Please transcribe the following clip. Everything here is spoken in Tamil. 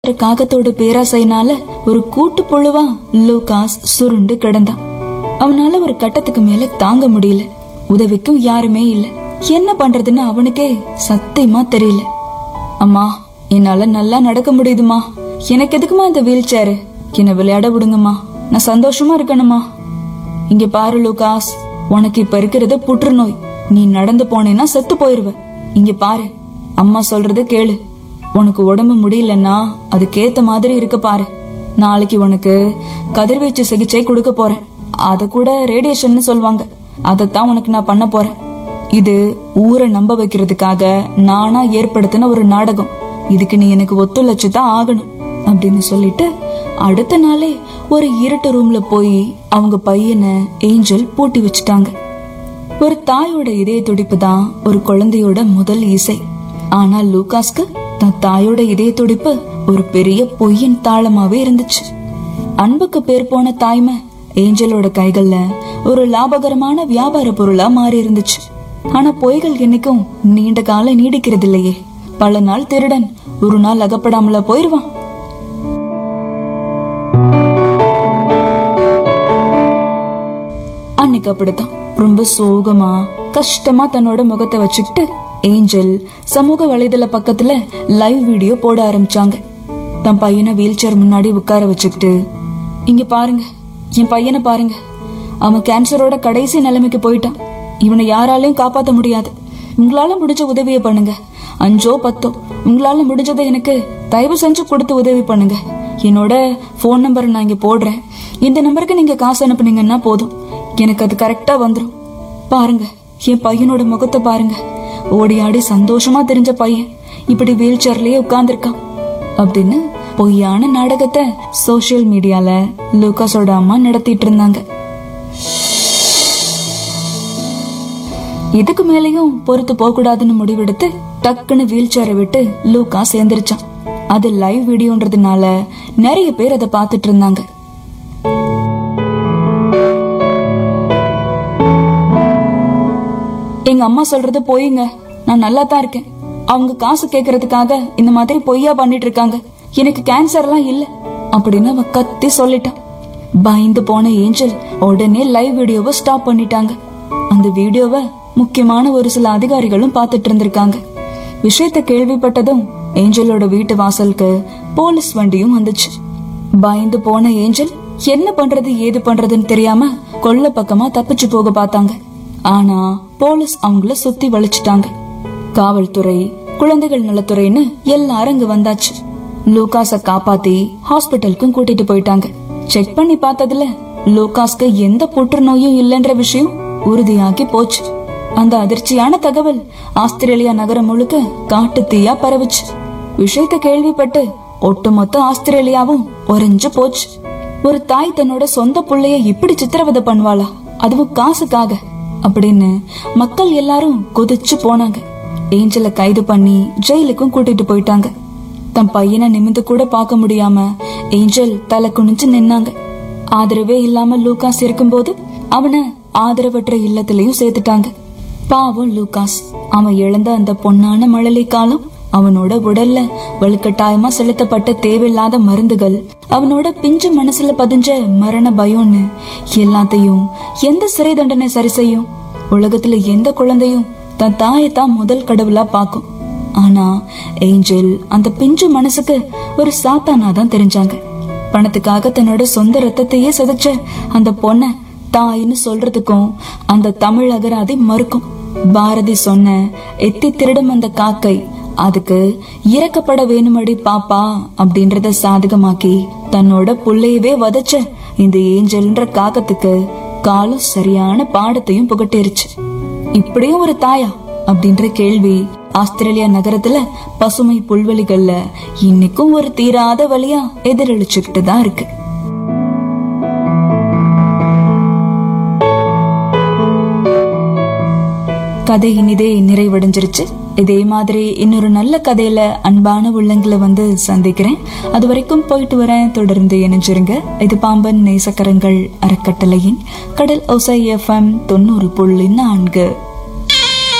ஒரு காகத்தோட பேராசைனால ஒரு கூட்டு புழுவா லூகாஸ் சுருண்டு கிடந்தான் அவனால ஒரு கட்டத்துக்கு மேல தாங்க முடியல உதவிக்கும் யாருமே இல்ல என்ன பண்றதுன்னு அவனுக்கே சத்தியமா தெரியல அம்மா என்னால நல்லா நடக்க முடியுதுமா எனக்கு எதுக்குமா இந்த வீல் சேரு என்ன விளையாட விடுங்கம்மா நான் சந்தோஷமா இருக்கணுமா இங்க பாரு லூகாஸ் உனக்கு இப்ப இருக்கிறது புற்றுநோய் நீ நடந்து போனேன்னா செத்து போயிருவ இங்க பாரு அம்மா சொல்றது கேளு உனக்கு உடம்பு முடியலன்னா அதுக்கேத்த மாதிரி இருக்க பாரு நாளைக்கு உனக்கு கதிர்வீச்சு சிகிச்சை கொடுக்க போறேன் அத கூட ரேடியேஷன் சொல்லுவாங்க அதைத்தான் உனக்கு நான் பண்ண போறேன் இது ஊரை நம்ப வைக்கிறதுக்காக நானா ஏற்படுத்தின ஒரு நாடகம் இதுக்கு நீ எனக்கு ஒத்துழைச்சு தான் ஆகணும் அப்படின்னு சொல்லிட்டு அடுத்த நாளே ஒரு இருட்டு ரூம்ல போய் அவங்க பையனை ஏஞ்சல் பூட்டி வச்சுட்டாங்க ஒரு தாயோட இதய துடிப்பு தான் ஒரு குழந்தையோட முதல் இசை ஆனா லூகாஸ்க்கு தன் தாயோட இதய துடிப்பு ஒரு பெரிய பொய்யின் தாளமாவே இருந்துச்சு அன்புக்கு பேர் போன தாய்மை ஏஞ்சலோட கைகள்ல ஒரு லாபகரமான வியாபார பொருளா மாறி இருந்துச்சு ஆனா பொய்கள் என்னைக்கும் நீண்ட காலம் நீடிக்கிறது இல்லையே பல நாள் திருடன் ஒரு நாள் அகப்படாமல போயிருவான் அன்னைக்கு அப்படித்தான் ரொம்ப சோகமா கஷ்டமா தன்னோட முகத்தை வச்சுக்கிட்டு ஏஞ்சல் சமூக வலைதள பக்கத்துல லைவ் வீடியோ போட ஆரம்பிச்சாங்க தன் பையனை வீல் சேர் முன்னாடி உட்கார வச்சுக்கிட்டு இங்க பாருங்க என் பையனை பாருங்க அவன் கேன்சரோட கடைசி நிலைமைக்கு போயிட்டான் இவனை யாராலையும் காப்பாத்த முடியாது உங்களால முடிஞ்ச உதவியை பண்ணுங்க அஞ்சோ பத்தோ உங்களால முடிஞ்சதை எனக்கு தயவு செஞ்சு கொடுத்து உதவி பண்ணுங்க என்னோட ஃபோன் நம்பர் நான் இங்க போடுறேன் இந்த நம்பருக்கு நீங்க காசு அனுப்புனீங்கன்னா போதும் எனக்கு அது கரெக்டா வந்துரும் பாருங்க என் பையனோட முகத்தை பாருங்க ஓடி ஆடி சந்தோஷமா தெரிஞ்ச பையன் இப்படி வீல் சேர்லயே உட்கார்ந்துருக்கான் அப்படின்னு பொய்யான நாடகத்தை சோசியல் மீடியால லூகாஸோட அம்மா நடத்திட்டு இருந்தாங்க இதுக்கு மேலயும் பொறுத்து போக கூடாதுன்னு முடிவெடுத்து டக்குன்னு வீல் சேரை விட்டு லூக்கா சேர்ந்துருச்சான் அது லைவ் வீடியோன்றதுனால நிறைய பேர் அதை பார்த்துட்டு இருந்தாங்க எங்க அம்மா சொல்றது பொய்ங்க நான் நல்லா தான் இருக்கேன் அவங்க காசு கேக்குறதுக்காக இந்த மாதிரி பொய்யா பண்ணிட்டு இருக்காங்க எனக்கு கேன்சர்லாம் இல்ல அப்படின்னு அவ கத்தி சொல்லிட்டான் பயந்து போன ஏஞ்சல் உடனே லைவ் வீடியோவை ஸ்டாப் பண்ணிட்டாங்க அந்த வீடியோவை முக்கியமான ஒரு சில அதிகாரிகளும் பார்த்துட்டு இருந்திருக்காங்க விஷயத்த கேள்விப்பட்டதும் ஏஞ்சலோட வீட்டு வாசலுக்கு போலீஸ் வண்டியும் வந்துச்சு பயந்து போன ஏஞ்சல் என்ன பண்றது ஏது பண்றதுன்னு தெரியாம கொல்ல பக்கமா தப்பிச்சு போக பார்த்தாங்க ஆனா போலீஸ் அவங்கள சுத்தி வளைச்சிட்டாங்க காவல்துறை குழந்தைகள் நலத்துறைன்னு எல்லாரும் அங்க வந்தாச்சு லூகாஸ காப்பாத்தி ஹாஸ்பிட்டலுக்கும் கூட்டிட்டு போயிட்டாங்க செக் பண்ணி பார்த்ததுல லூகாஸ்க்கு எந்த புற்றுநோயும் இல்லைன்ற விஷயம் உறுதியாகி போச்சு அந்த அதிர்ச்சியான தகவல் ஆஸ்திரேலியா நகரம் முழுக்க காட்டு தீயா பரவுச்சு விஷயத்த கேள்விப்பட்டு ஒட்டுமொத்த ஆஸ்திரேலியாவும் உறைஞ்சு போச்சு ஒரு தாய் தன்னோட சொந்த புள்ளைய இப்படி சித்திரவதை பண்ணுவாளா அதுவும் காசுக்காக அப்படின்னு மக்கள் எல்லாரும் கொதிச்சு போனாங்க ஏஞ்சல கைது பண்ணி ஜெயிலுக்கும் கூட்டிட்டு போயிட்டாங்க தன் பையனை நிமிந்து கூட பார்க்க முடியாம ஏஞ்சல் தலை குனிஞ்சு நின்னாங்க ஆதரவே இல்லாம லூகாஸ் இருக்கும்போது அவனை ஆதரவற்ற இல்லத்திலையும் சேர்த்துட்டாங்க பாவம் லூகாஸ் அவன் இழந்த அந்த பொன்னான மழலை காலம் அவனோட உடல்ல வலுக்கட்டாயமா செலுத்தப்பட்ட தேவையில்லாத மருந்துகள் அவனோட பிஞ்சு மனசுல பதிஞ்ச மரண பயம்னு எல்லாத்தையும் எந்த சிறை தண்டனை சரி செய்யும் உலகத்துல எந்த குழந்தையும் தன் தாயத்தான் முதல் கடவுளா பார்க்கும் ஆனா ஏஞ்சல் அந்த பிஞ்சு மனசுக்கு ஒரு சாத்தானா தான் தெரிஞ்சாங்க பணத்துக்காக தன்னோட சொந்த ரத்தத்தையே சிதைச்ச அந்த பொண்ண தாயின்னு சொல்றதுக்கும் அந்த தமிழ் அகராதி மறுக்கும் பாரதி சொன்ன எத்தி திருடும் அந்த காக்கை அதுக்கு இறக்கப்பட வேணுமடி பாப்பா அப்படின்றத சாதகமாக்கி தன்னோட புள்ளையவே வதச்ச இந்த ஏஞ்சல்ன்ற காக்கத்துக்கு காலம் சரியான பாடத்தையும் புகட்டிருச்சு இப்படியும் ஒரு தாயா அப்படின்ற கேள்வி ஆஸ்திரேலியா நகரத்துல பசுமை புல்வெளிகள்ல இன்னைக்கும் ஒரு தீராத வழியா எதிரொலிச்சுக்கிட்டு தான் இருக்கு கதை இனிதே நிறைவடைஞ்சிருச்சு இதே மாதிரி இன்னொரு நல்ல கதையில அன்பான உள்ளங்களை வந்து சந்திக்கிறேன் அது வரைக்கும் போயிட்டு வரேன் தொடர்ந்து இணைஞ்சிருங்க இது பாம்பன் நேசக்கரங்கள் அறக்கட்டளையின் கடல் ஒசை எஃப்எம் தொண்ணூறு புள்ளி நான்கு